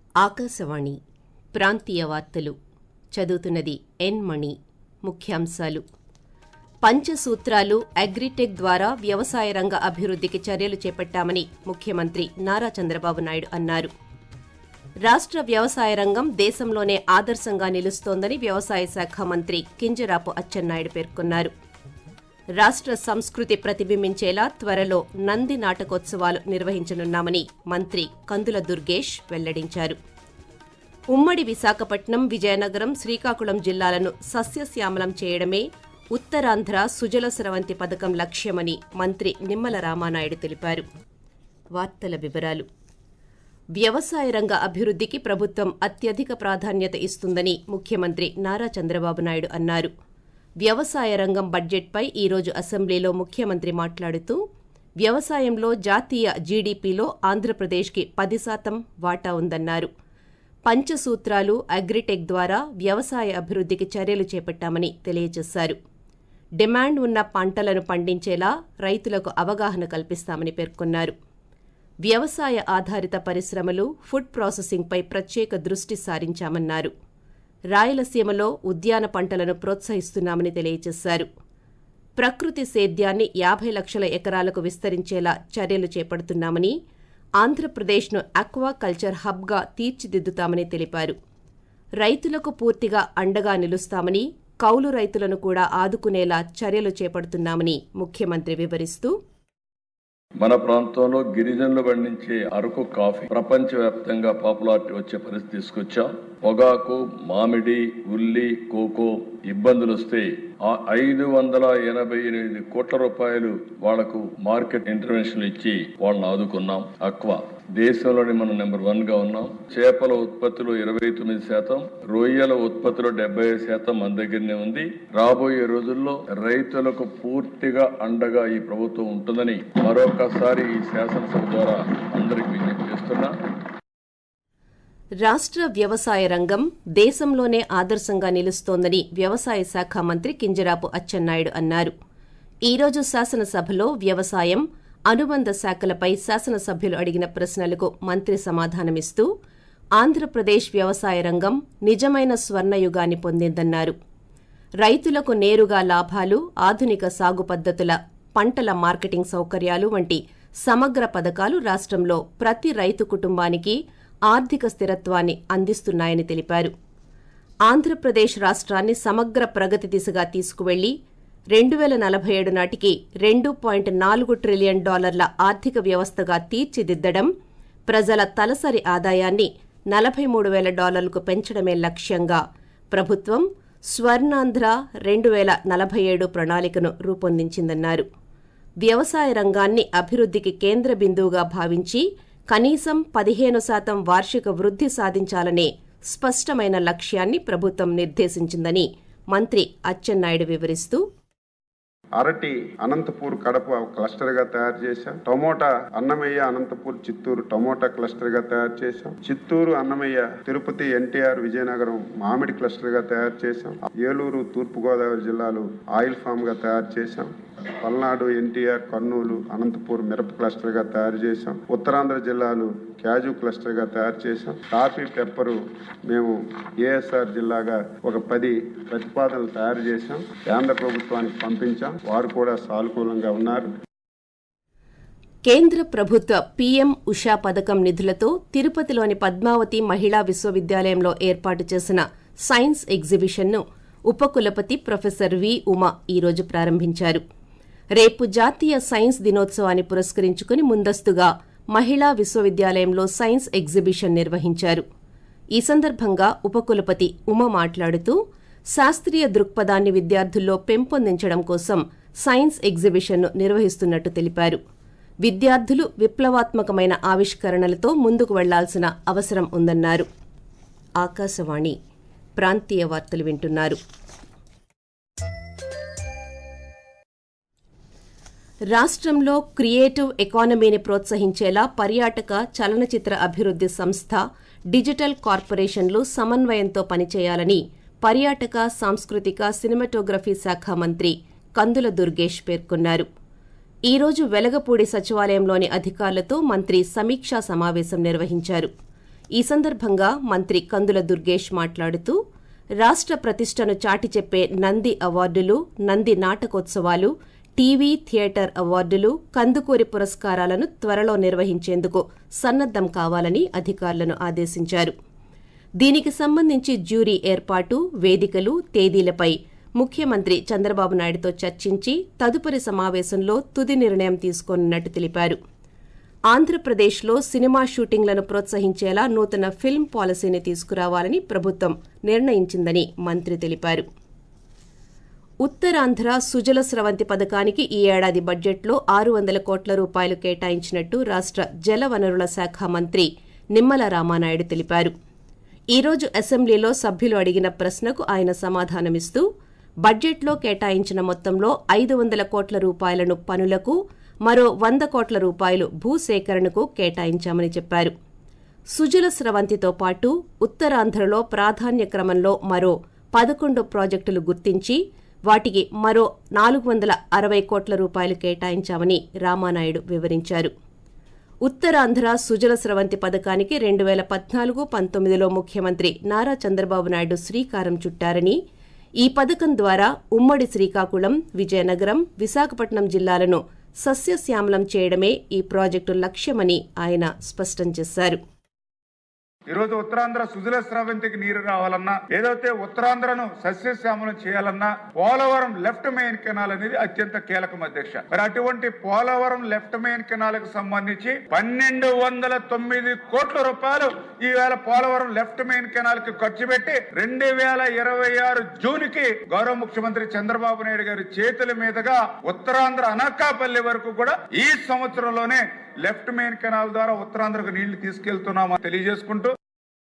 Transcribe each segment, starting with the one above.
ఆకాశవాణి ప్రాంతీయ వార్తలు చదువుతున్నది ఎన్ మణి ముఖ్యాంశాలు పంచసూత్రాలు అగ్రిటెక్ ద్వారా వ్యవసాయ రంగ అభివృద్ధికి చర్యలు చేపట్టామని ముఖ్యమంత్రి నారా చంద్రబాబు నాయుడు అన్నారు రాష్ట్ర వ్యవసాయ రంగం దేశంలోనే ఆదర్శంగా నిలుస్తోందని వ్యవసాయ శాఖ మంత్రి కింజరాపు అచ్చెన్నాయుడు పేర్కొన్నారు రాష్ట్ర సంస్కృతి ప్రతిబింబించేలా త్వరలో నంది నాటకోత్సవాలు నిర్వహించనున్నామని మంత్రి కందుల దుర్గేష్ వెల్లడించారు ఉమ్మడి విశాఖపట్నం విజయనగరం శ్రీకాకుళం జిల్లాలను సస్యశ్యామలం చేయడమే ఉత్తరాంధ్ర సుజల స్రవంతి పథకం లక్ష్యమని మంత్రి నిమ్మల రామానాయుడు తెలిపారు వార్తల వివరాలు వ్యవసాయ రంగ అభివృద్ధికి ప్రభుత్వం అత్యధిక ప్రాధాన్యత ఇస్తుందని ముఖ్యమంత్రి నారా చంద్రబాబు నాయుడు అన్నారు వ్యవసాయ రంగం బడ్జెట్పై ఈరోజు అసెంబ్లీలో ముఖ్యమంత్రి మాట్లాడుతూ వ్యవసాయంలో జాతీయ జీడీపీలో ఆంధ్రప్రదేశ్కి పది శాతం వాటా ఉందన్నారు పంచసూత్రాలు అగ్రిటెక్ ద్వారా వ్యవసాయ అభివృద్ధికి చర్యలు చేపట్టామని తెలియజేశారు డిమాండ్ ఉన్న పంటలను పండించేలా రైతులకు అవగాహన కల్పిస్తామని పేర్కొన్నారు వ్యవసాయ ఆధారిత పరిశ్రమలు ఫుడ్ ప్రాసెసింగ్పై ప్రత్యేక దృష్టి సారించామన్నారు రాయలసీమలో ఉద్యాన పంటలను ప్రోత్సహిస్తున్నామని తెలియజేశారు ప్రకృతి సేద్యాన్ని యాభై లక్షల ఎకరాలకు విస్తరించేలా చర్యలు చేపడుతున్నామని ఆంధ్రప్రదేశ్ను అక్వాకల్చర్ హబ్గా తీర్చిదిద్దుతామని తెలిపారు రైతులకు పూర్తిగా అండగా నిలుస్తామని కౌలు రైతులను కూడా ఆదుకునేలా చర్యలు చేపడుతున్నామని ముఖ్యమంత్రి వివరిస్తూ మన ప్రాంతంలో గిరిజనులు పండించే అరకు కాఫీ ప్రపంచవ్యాప్తంగా పాపులారిటీ వచ్చే పరిస్థితి తీసుకొచ్చాం పొగాకు మామిడి ఉల్లి కోకో ఇబ్బందులు వస్తే ఆ ఐదు వందల ఎనభై ఎనిమిది కోట్ల రూపాయలు వాళ్లకు మార్కెట్ ఇంటర్వెన్షన్ ఇచ్చి వాళ్ళని ఆదుకున్నాం అక్వా దేశంలోనే మనం నెంబర్ వన్ గా ఉన్నాం చేపల ఉత్పత్తిలో ఇరవై తొమ్మిది శాతం రొయ్యల ఉత్పత్తిలో డెబ్బై ఐదు శాతం మన దగ్గరనే ఉంది రాబోయే రోజుల్లో రైతులకు పూర్తిగా అండగా ఈ ప్రభుత్వం ఉంటుందని మరొకసారి ఈ శాసనసభ ద్వారా అందరికి విజ్ఞప్తి చేస్తున్నా రాష్ట్ర వ్యవసాయ రంగం దేశంలోనే ఆదర్శంగా నిలుస్తోందని వ్యవసాయ శాఖ మంత్రి కింజరాపు అచ్చెన్నాయుడు అన్నారు ఈ రోజు శాసనసభలో వ్యవసాయం అనుబంధ శాఖలపై శాసనసభ్యులు అడిగిన ప్రశ్నలకు మంత్రి సమాధానమిస్తూ ఆంధ్రప్రదేశ్ వ్యవసాయ రంగం నిజమైన స్వర్ణయుగాన్ని పొందిందన్నారు రైతులకు నేరుగా లాభాలు ఆధునిక సాగు పద్దతుల పంటల మార్కెటింగ్ సౌకర్యాలు వంటి సమగ్ర పథకాలు రాష్ట్రంలో ప్రతి రైతు కుటుంబానికి ఆర్థిక స్థిరత్వాన్ని అందిస్తున్నాయని తెలిపారు ఆంధ్రప్రదేశ్ రాష్ట్రాన్ని సమగ్ర ప్రగతి దిశగా తీసుకువెళ్లి రెండు వేల నలభై ఏడు నాటికి రెండు పాయింట్ నాలుగు ట్రిలియన్ డాలర్ల ఆర్థిక వ్యవస్థగా తీర్చిదిద్దడం ప్రజల తలసరి ఆదాయాన్ని నలభై మూడు వేల డాలర్లకు పెంచడమే లక్ష్యంగా ప్రభుత్వం స్వర్ణాంధ్ర రెండు వేల నలభై ఏడు ప్రణాళికను రూపొందించిందన్నారు వ్యవసాయ రంగాన్ని అభివృద్ధికి కేంద్ర బిందువుగా భావించి కనీసం పదిహేను శాతం వార్షిక వృద్ధి సాధించాలనే స్పష్టమైన లక్ష్యాన్ని ప్రభుత్వం నిర్దేశించిందని మంత్రి అచ్చెన్నాయుడు వివరిస్తూ అరటి అనంతపూర్ కడప క్లస్టర్ గా తయారు చేశాం tomato Annamayya Anantapur Chittoor tomato cluster గా తయారు చేశాం చిత్తూరు అన్నమయ్య తిరుపతి ఎన్టీఆర్ విజయనగరం మామిడి క్లస్టర్ గా తయారు చేశాం ఏలూరు తూర్పు గోదావరి జిల్లాలు ఆయిల్ ఫామ్ గా తయారు చేశాం పల్నాడు ఎన్టీఆర్ కర్నూలు అనంతపూర్ మిరప క్లస్టర్ గా తయారు చేశాం ఉత్తరాంధ్ర జిల్లాలు క్యాజు క్లస్టర్ గా తయారు చేశాం కాఫీ పెప్పరు మేము ఏఎస్ఆర్ జిల్లాగా ఒక పది ప్రతిపాదనలు తయారు చేశాం కేంద్ర ప్రభుత్వానికి పంపించాం వారు కూడా సానుకూలంగా ఉన్నారు కేంద్ర ప్రభుత్వ పీఎం ఉషా పథకం నిధులతో తిరుపతిలోని పద్మావతి మహిళా విశ్వవిద్యాలయంలో ఏర్పాటు చేసిన సైన్స్ ఎగ్జిబిషన్ను ఉపకులపతి ప్రొఫెసర్ వి ఉమా ఈరోజు ప్రారంభించారు రేపు జాతీయ సైన్స్ దినోత్సవాన్ని పురస్కరించుకుని ముందస్తుగా మహిళా విశ్వవిద్యాలయంలో సైన్స్ ఎగ్జిబిషన్ నిర్వహించారు ఈ సందర్భంగా ఉపకులపతి ఉమ మాట్లాడుతూ శాస్త్రీయ దృక్పథాన్ని విద్యార్థుల్లో పెంపొందించడం కోసం సైన్స్ ఎగ్జిబిషన్ను నిర్వహిస్తున్నట్టు తెలిపారు విద్యార్థులు విప్లవాత్మకమైన ఆవిష్కరణలతో ముందుకు వెళ్లాల్సిన అవసరం ఉందన్నారు ఆకాశవాణి ప్రాంతీయ వార్తలు వింటున్నారు రాష్ట్రంలో క్రియేటివ్ ఎకానమీని ప్రోత్సహించేలా పర్యాటక చలనచిత్ర అభివృద్ది సంస్థ డిజిటల్ కార్పొరేషన్లు సమన్వయంతో పనిచేయాలని పర్యాటక సాంస్కృతిక సినిమాటోగ్రఫీ శాఖ మంత్రి కందుల దుర్గేష్ పేర్కొన్నారు ఈ రోజు వెలగపూడి సచివాలయంలోని అధికారులతో మంత్రి సమీక్షా సమావేశం నిర్వహించారు ఈ సందర్భంగా మంత్రి కందుల దుర్గేష్ మాట్లాడుతూ రాష్ట్ర ప్రతిష్టను చాటి చెప్పే నంది అవార్డులు నంది నాటకోత్సవాలు టీవీ థియేటర్ అవార్డులు కందుకూరి పురస్కారాలను త్వరలో నిర్వహించేందుకు సన్నద్దం కావాలని అధికారులను ఆదేశించారు దీనికి సంబంధించి జ్యూరీ ఏర్పాటు వేదికలు తేదీలపై ముఖ్యమంత్రి చంద్రబాబు నాయుడుతో చర్చించి తదుపరి సమావేశంలో తుది నిర్ణయం తీసుకోనున్నట్టు తెలిపారు ఆంధ్రప్రదేశ్లో సినిమా షూటింగ్లను ప్రోత్సహించేలా నూతన ఫిల్మ్ పాలసీని తీసుకురావాలని ప్రభుత్వం నిర్ణయించిందని మంత్రి తెలిపారు ఉత్తరాంధ్ర సుజల స్రవంతి పథకానికి ఈ ఏడాది బడ్జెట్లో ఆరు వందల కోట్ల రూపాయలు కేటాయించినట్టు రాష్ట్ర జలవనరుల శాఖ మంత్రి నిమ్మల రామానాయుడు తెలిపారు ఈ రోజు అసెంబ్లీలో సభ్యులు అడిగిన ప్రశ్నకు ఆయన సమాధానమిస్తూ బడ్జెట్లో కేటాయించిన మొత్తంలో ఐదు వందల కోట్ల రూపాయలను పనులకు మరో వంద కోట్ల రూపాయలు భూసేకరణకు కేటాయించామని చెప్పారు సుజల స్రవంతితో పాటు ఉత్తరాంధ్రలో ప్రాధాన్య క్రమంలో మరో పదకొండు ప్రాజెక్టులు గుర్తించి వాటికి మరో నాలుగు వందల అరవై కోట్ల రూపాయలు కేటాయించామని రామానాయుడు వివరించారు ఉత్తరాంధ్ర సుజల స్రవంతి పథకానికి రెండు వేల పద్నాలుగు పంతొమ్మిదిలో ముఖ్యమంత్రి నారా చంద్రబాబు నాయుడు శ్రీకారం చుట్టారని ఈ పథకం ద్వారా ఉమ్మడి శ్రీకాకుళం విజయనగరం విశాఖపట్నం జిల్లాలను సస్యశ్యామలం చేయడమే ఈ ప్రాజెక్టు లక్ష్యమని ఆయన స్పష్టం చేశారు ఈ రోజు ఉత్తరాంధ్ర సుజల స్రవంతికి నీరు రావాలన్నా ఏదైతే ఉత్తరాంధ్రను సస్యశ్యామలం చేయాలన్నా పోలవరం లెఫ్ట్ మెయిన్ కెనాల్ అనేది అత్యంత కీలకం అధ్యక్ష మరి అటువంటి పోలవరం లెఫ్ట్ మెయిన్ కెనాల్ కు సంబంధించి పన్నెండు వందల తొమ్మిది కోట్ల రూపాయలు ఈ వేళ పోలవరం లెఫ్ట్ మెయిన్ కెనాల్ కి ఖర్చు పెట్టి రెండు వేల ఇరవై ఆరు జూన్ కి గౌరవ ముఖ్యమంత్రి చంద్రబాబు నాయుడు గారి చేతుల మీదుగా ఉత్తరాంధ్ర అనకాపల్లి వరకు కూడా ఈ సంవత్సరంలోనే లెఫ్ట్ మెయిన్ కెనాల్ ద్వారా ఉత్తరాంధ్రకు నీళ్లు తీసుకెళ్తున్నామని తెలియజేసుకుంటూ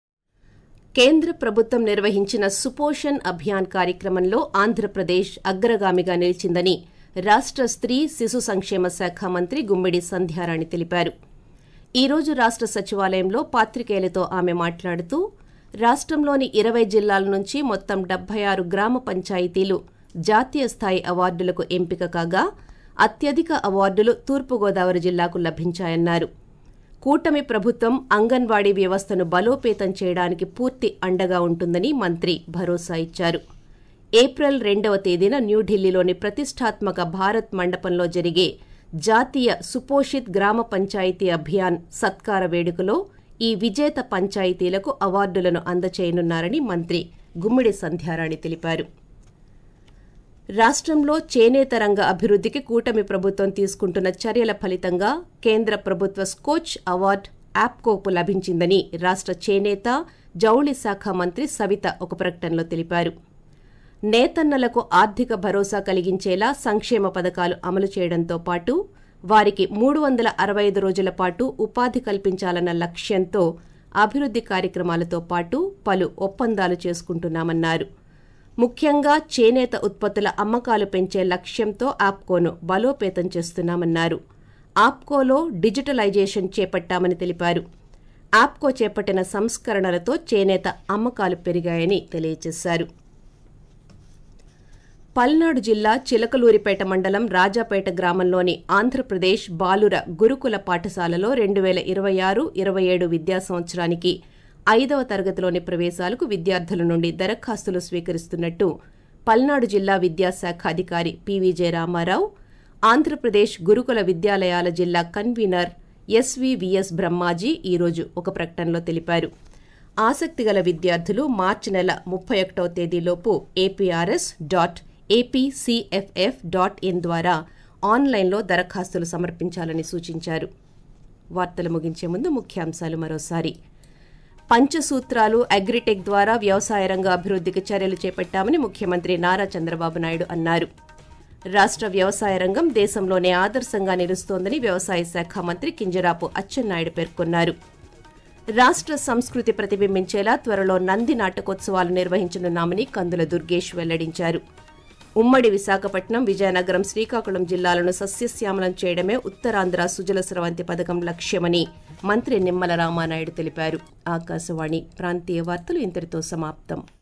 కేంద్ర ప్రభుత్వం నిర్వహించిన సుపోషణ్ అభియాన్ కార్యక్రమంలో ఆంధ్రప్రదేశ్ అగ్రగామిగా నిలిచిందని రాష్ట్ర స్త్రీ శిశు సంక్షేమ శాఖ మంత్రి గుమ్మిడి సంధ్యారాణి తెలిపారు ఈ రోజు రాష్ట్ర సచివాలయంలో పాత్రికేయులతో ఆమె మాట్లాడుతూ రాష్ట్రంలోని ఇరవై జిల్లాల నుంచి మొత్తం డెబ్బై ఆరు గ్రామ పంచాయతీలు జాతీయ స్థాయి అవార్డులకు ఎంపిక కాగా అత్యధిక అవార్డులు తూర్పుగోదావరి జిల్లాకు లభించాయన్నారు కూటమి ప్రభుత్వం అంగన్వాడీ వ్యవస్థను బలోపేతం చేయడానికి పూర్తి అండగా ఉంటుందని మంత్రి భరోసా ఇచ్చారు ఏప్రిల్ రెండవ తేదీన న్యూఢిల్లీలోని ప్రతిష్టాత్మక భారత్ మండపంలో జరిగే జాతీయ సుపోషిత్ గ్రామ పంచాయతీ అభియాన్ సత్కార వేడుకలో ఈ విజేత పంచాయతీలకు అవార్డులను అందచేయనున్నారని మంత్రి గుమ్మిడి సంధ్యారాణి తెలిపారు రాష్ట్రంలో చేనేత రంగ అభివృద్ధికి కూటమి ప్రభుత్వం తీసుకుంటున్న చర్యల ఫలితంగా కేంద్ర ప్రభుత్వ స్కోచ్ అవార్డు యాప్కోకు లభించిందని రాష్ట్ర చేనేత జౌళి శాఖ మంత్రి సవిత ఒక ప్రకటనలో తెలిపారు నేతన్నలకు ఆర్థిక భరోసా కలిగించేలా సంక్షేమ పథకాలు అమలు చేయడంతో పాటు వారికి మూడు వందల అరవై ఐదు రోజుల పాటు ఉపాధి కల్పించాలన్న లక్ష్యంతో అభివృద్ది కార్యక్రమాలతో పాటు పలు ఒప్పందాలు చేసుకుంటున్నామన్నారు ముఖ్యంగా చేనేత ఉత్పత్తుల అమ్మకాలు పెంచే లక్ష్యంతో ఆప్కోను బలోపేతం చేస్తున్నామన్నారు ఆప్కోలో డిజిటలైజేషన్ చేపట్టామని తెలిపారు ఆప్కో చేపట్టిన సంస్కరణలతో చేనేత అమ్మకాలు పెరిగాయని తెలియజేశారు పల్నాడు జిల్లా చిలకలూరిపేట మండలం రాజాపేట గ్రామంలోని ఆంధ్రప్రదేశ్ బాలుర గురుకుల పాఠశాలలో రెండు వేల ఇరవై ఆరు ఇరవై ఏడు విద్యా సంవత్సరానికి ఐదవ తరగతిలోని ప్రవేశాలకు విద్యార్థుల నుండి దరఖాస్తులు స్వీకరిస్తున్నట్టు పల్నాడు జిల్లా విద్యాశాఖ అధికారి పీవీజే రామారావు ఆంధ్రప్రదేశ్ గురుకుల విద్యాలయాల జిల్లా కన్వీనర్ ఎస్వీవీఎస్ బ్రహ్మాజీ ఈరోజు ఒక ప్రకటనలో తెలిపారు ఆసక్తిగల విద్యార్థులు మార్చి నెల ముప్పై ఒకటవ తేదీలోపు APRS dot APCFF dot in ద్వారా ఆన్లైన్లో దరఖాస్తులు సమర్పించాలని సూచించారు వార్తలు ముగించే ముందు ముఖ్యాంశాలు మరోసారి పంచసూత్రాలు అగ్రిటెక్ ద్వారా వ్యవసాయ రంగ అభివృద్ధికి చర్యలు చేపట్టామని ముఖ్యమంత్రి నారా చంద్రబాబు నాయుడు అన్నారు రాష్ట్ర వ్యవసాయ రంగం దేశంలోనే ఆదర్శంగా నిలుస్తోందని వ్యవసాయ శాఖ మంత్రి కింజరాపు అచ్చెన్నాయుడు పేర్కొన్నారు రాష్ట్ర సంస్కృతి ప్రతిబింబించేలా త్వరలో నంది నాటకోత్సవాలు నిర్వహించనున్నామని కందుల దుర్గేష్ వెల్లడించారు ఉమ్మడి విశాఖపట్నం విజయనగరం శ్రీకాకుళం జిల్లాలను సస్యశ్యామలం చేయడమే ఉత్తరాంధ్ర సుజల స్రవంతి పథకం లక్ష్యమని మంత్రి నిమ్మల రామానాయుడు తెలిపారు ఆకాశవాణి ప్రాంతీయ వార్తలు ఇంతటితో సమాప్తం